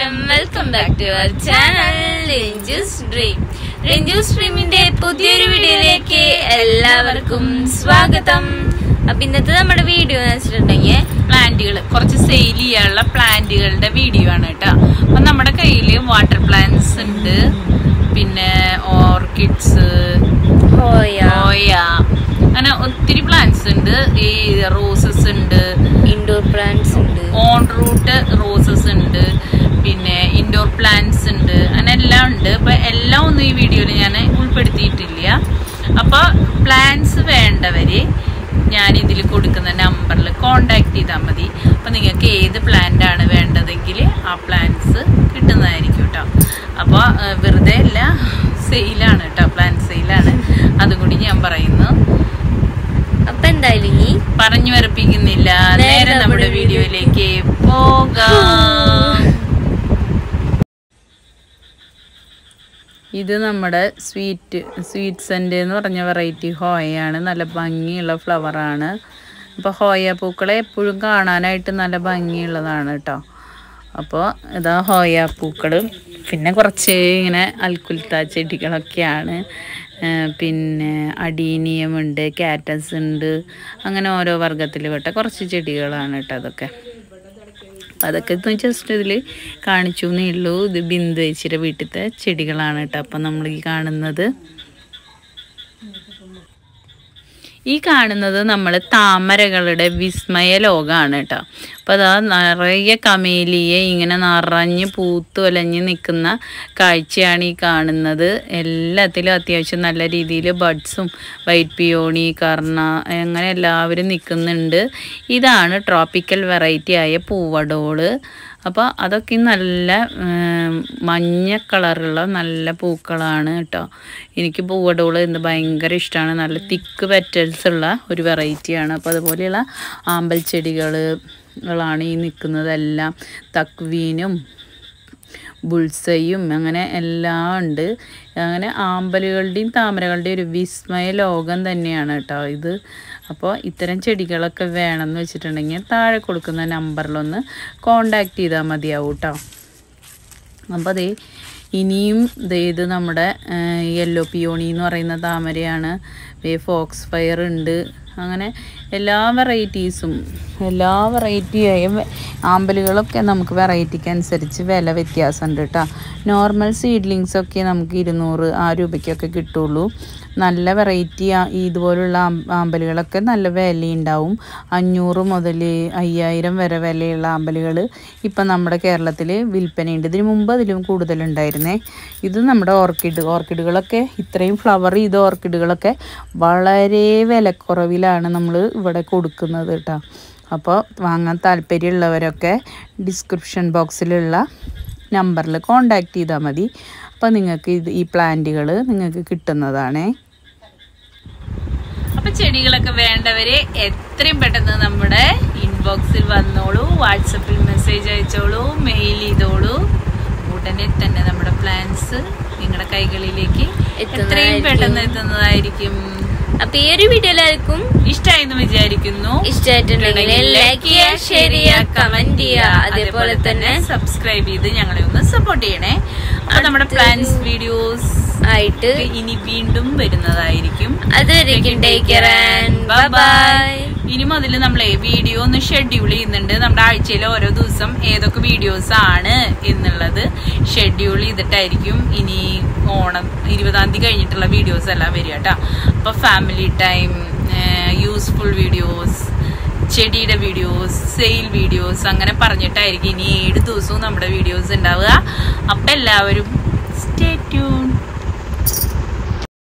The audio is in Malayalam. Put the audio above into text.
നമസ്കാരം welcome back to our channel Ranju's dream Ranju's ഡ്രീമിന്റെ പുതിയൊരു വീഡിയോയിലേക്ക് എല്ലാവർക്കും സ്വാഗതം അപ്പൊ ഇന്നത്തെ നമ്മുടെ വീഡിയോ എന്ന് വെച്ചിട്ടുണ്ടെങ്കിൽ പ്ലാന്റുകൾ കുറച്ച് സെയിൽ ചെയ്യാനുള്ള പ്ലാന്റുകളുടെ വീഡിയോ ആണ് കേട്ടോ അപ്പൊ നമ്മുടെ കയ്യില് വാട്ടർ പ്ലാന്റ്സ് ഉണ്ട് പിന്നെ ഓർക്കിഡ്സ് ഹോയ ഓയ അങ്ങനെ ഒത്തിരി പ്ലാന്റ്സ് ഉണ്ട് ഈ റോസസ് ഉണ്ട് ഇൻഡോർ പ്ലാന്റ്സ് ഉണ്ട് ഓൺ റൂട്ട് റോസസ് ഉണ്ട് പിന്നെ ഇൻഡോർ പ്ലാന്റ്സ് ഉണ്ട് അങ്ങനെ എല്ലാം ഉണ്ട് അപ്പൊ എല്ലാം ഒന്നും ഈ വീഡിയോയിൽ ഞാൻ ഉൾപ്പെടുത്തിയിട്ടില്ല അപ്പൊ പ്ലാന്റ്സ് വേണ്ടവര് ഞാൻ ഇതിൽ കൊടുക്കുന്ന നമ്പറിൽ കോണ്ടാക്ട് ചെയ്താൽ മതി അപ്പൊ നിങ്ങൾക്ക് ഏത് പ്ലാന്റ് ആണ് വേണ്ടതെങ്കിൽ ആ പ്ലാന്റ്സ് കിട്ടുന്നതായിരിക്കും കേട്ടോ അപ്പോൾ വെറുതെ അല്ല സെയിലാണ് കേട്ടോ പ്ലാന്റ് സെയിലാണ് അതും കൂടി ഞാൻ പറയുന്നു അപ്പൊ എന്തായാലും ഇനി പറഞ്ഞു വരപ്പിക്കുന്നില്ല നേരെ നേരെ നമ്മുടെ നമ്മുടെ വീഡിയോയിലേക്ക് പോകാം ഇത് നമ്മുടെ സ്വീറ്റ് സ്വീറ്റ് സെന്റ് എന്ന് പറഞ്ഞ വെറൈറ്റി ഹോയയാണ് നല്ല ഭംഗിയുള്ള ഫ്ലവറാണ് അപ്പോൾ ഹോയ പൂക്കളെ എപ്പോഴും കാണാനായിട്ട് നല്ല ഭംഗിയുള്ളതാണ് കേട്ടോ അപ്പോൾ ഇതാ ഹോയ പൂക്കൾ പിന്നെ കുറച്ച് ഇങ്ങനെ അൽക്കുൽത്ത ചെടികളൊക്കെയാണ് ആ, പിന്നെ അഡീനിയം ഉണ്ട് കാറ്റസ് ഉണ്ട് അങ്ങനെ ഓരോ വർഗത്തിൽ പെട്ട കുറച്ച് ചെടികളാണ് കേട്ടോ അതൊക്കെ അപ്പം അതൊക്കെ ഒന്ന് ജസ്റ്റ് ഇതിൽ കാണിച്ചു എന്നേ ഉള്ളൂ ഇത് ബിന്ദു ചേച്ചിയുടെ വീട്ടിലത്തെ ചെടികളാണ് കേട്ടോ അപ്പം നമ്മൾ ഈ കാണുന്നത് ഈ കാണുന്നത് നമ്മൾ താമരകളുടെ വിസ്മയ ലോകമാണ് കേട്ടോ അപ്പോൾ അതാ നിറയെ കമേലിയെ ഇങ്ങനെ നിറഞ്ഞ് പൂത്ത് ഒലഞ്ഞ് നിൽക്കുന്ന കാഴ്ചയാണ് ഈ കാണുന്നത് എല്ലാത്തിലും അത്യാവശ്യം നല്ല രീതിയിൽ ബഡ്സും വൈറ്റ് പിയോണി കർണ അങ്ങനെ എല്ലാവരും നിൽക്കുന്നുണ്ട് ഇതാണ് ട്രോപ്പിക്കൽ വെറൈറ്റി ആയ പൂവടോള് അപ്പോൾ അതൊക്കെ നല്ല ഉം, മഞ്ഞ കളറുള്ള നല്ല പൂക്കളാണ് കേട്ടോ എനിക്ക് പൂവടോള് എന്ന് ഭയങ്കര ഇഷ്ടമാണ് നല്ല തിക്ക് പെറ്റൽസ് ഉള്ള ഒരു വെറൈറ്റിയാണ് അപ്പോൾ അതുപോലെയുള്ള ആമ്പൽ ചെടികളാണ് ഈ നിൽക്കുന്നതെല്ലാം തക്വീനും ബുൾസയും അങ്ങനെ എല്ലാം ഉണ്ട് അങ്ങനെ ആമ്പലുകളുടെയും താമരകളുടെയും ഒരു വിസ്മയ ലോകം തന്നെയാണ് കേട്ടോ ഇത് അപ്പോൾ ഇത്തരം ചെടികളൊക്കെ വേണമെന്ന് വെച്ചിട്ടുണ്ടെങ്കിൽ താഴെ കൊടുക്കുന്ന നമ്പറിലൊന്ന് കോണ്ടാക്ട് ചെയ്താൽ മതിയാവും കേട്ടോ അപ്പോൾ അതേ ഇനിയും ദേ ഇത് നമ്മുടെ യെല്ലോ പിയോണി എന്ന് പറയുന്ന താമരയാണ് ദേ ഫോക്സ് ഫയർ ഉണ്ട് അങ്ങനെ എല്ലാ വെറൈറ്റീസും എല്ലാ വെറൈറ്റിയായ ആമ്പലുകളൊക്കെ നമുക്ക് വെറൈറ്റിക്ക് അനുസരിച്ച് വില വ്യത്യാസമുണ്ട് കേട്ടോ നോർമൽ സീഡ്ലിങ്സ് ഒക്കെ നമുക്ക് ഇരുന്നൂറ് ആ രൂപയ്ക്കൊക്കെ കിട്ടുള്ളൂ നല്ല വെറൈറ്റി ഇതുപോലുള്ള ആം- ആമ്പലുകളൊക്കെ നല്ല വിലയുണ്ടാവും അഞ്ഞൂറ് മുതൽ അയ്യായിരം വരെ വിലയുള്ള ആമ്പലുകൾ ഇപ്പം നമ്മുടെ കേരളത്തിൽ വിൽപ്പനയുണ്ട് ഇതിന് മുമ്പ് അതിലും കൂടുതലുണ്ടായിരുന്നേ ഇത് നമ്മുടെ ഓർക്കിഡ് ഓർക്കിഡുകളൊക്കെ ഇത്രയും ഫ്ലവർ ചെയ്ത ഓർക്കിഡുകളൊക്കെ വളരെ വിലക്കുറവിലാണ് നമ്മൾ ഇവിടെ കൊടുക്കുന്നത് കേട്ടോ അപ്പോൾ വാങ്ങാൻ താല്പര്യമുള്ളവരൊക്കെ ഡിസ്ക്രിപ്ഷൻ ബോക്സിലുള്ള നമ്പറിൽ കോണ്ടാക്ട് ചെയ്താൽ മതി അപ്പോൾ നിങ്ങൾക്ക് ഇത് ഈ പ്ലാന്റുകൾ നിങ്ങൾക്ക് കിട്ടുന്നതാണേ അപ്പൊ ചെടികളൊക്കെ വേണ്ടവര് എത്രയും പെട്ടെന്ന് നമ്മുടെ ഇൻബോക്സിൽ വന്നോളൂ വാട്സപ്പിൽ മെസ്സേജ് അയച്ചോളൂ മെയിൽ ചെയ്തോളൂ ഉടനെ തന്നെ നമ്മുടെ പ്ലാൻസ് നിങ്ങളുടെ കൈകളിലേക്ക് എത്രയും എത്തുന്നതായിരിക്കും. പെട്ടെന്ന് എത്തുന്നതായിരിക്കും അപ്പൊ ഈ ഒരു വീഡിയോ എല്ലാവർക്കും ഇഷ്ടമായെന്ന് വിചാരിക്കുന്നു ഇഷ്ടമായിട്ടുണ്ടെങ്കിൽ ലൈക്ക് ചെയ്യുക ഷെയർ ചെയ്യുക കമന്റ് ചെയ്യുക അതേപോലെ തന്നെ സബ്സ്ക്രൈബ് ചെയ്ത് ഞങ്ങളെ ഒന്ന് സപ്പോർട്ട് ചെയ്യണേ അപ്പൊ നമ്മുടെ പ്ലാൻസ് വീഡിയോസ് ആയിട്ട് ഇനി വീണ്ടും വരുന്നതായിരിക്കും അതുവരേക്കും take care and bye bye ഇനി മുതൽ നമ്മളെ വീഡിയോ ഒന്ന് ഷെഡ്യൂൾ ചെയ്യുന്നുണ്ട് നമ്മുടെ ആഴ്ചയിൽ ഓരോ ദിവസം ഏതൊക്കെ വീഡിയോസ് ആണ് എന്നുള്ളത് ഷെഡ്യൂൾ ചെയ്തിട്ടായിരിക്കും ഇനി ഓണം ഇരുപതാം തീയതി കഴിഞ്ഞിട്ടുള്ള വീഡിയോസ് എല്ലാം വരിക കേട്ടോ അപ്പൊ ഫാമിലി ടൈം യൂസ്ഫുൾ വീഡിയോസ് ചെടിയുടെ വീഡിയോസ് സെയിൽ വീഡിയോസ് അങ്ങനെ പറഞ്ഞിട്ടായിരിക്കും ഇനി ഏഴ് ദിവസവും നമ്മുടെ വീഡിയോസ് ഉണ്ടാവുക അപ്പം എല്ലാവരും സ്റ്റേ ട്യൂൺ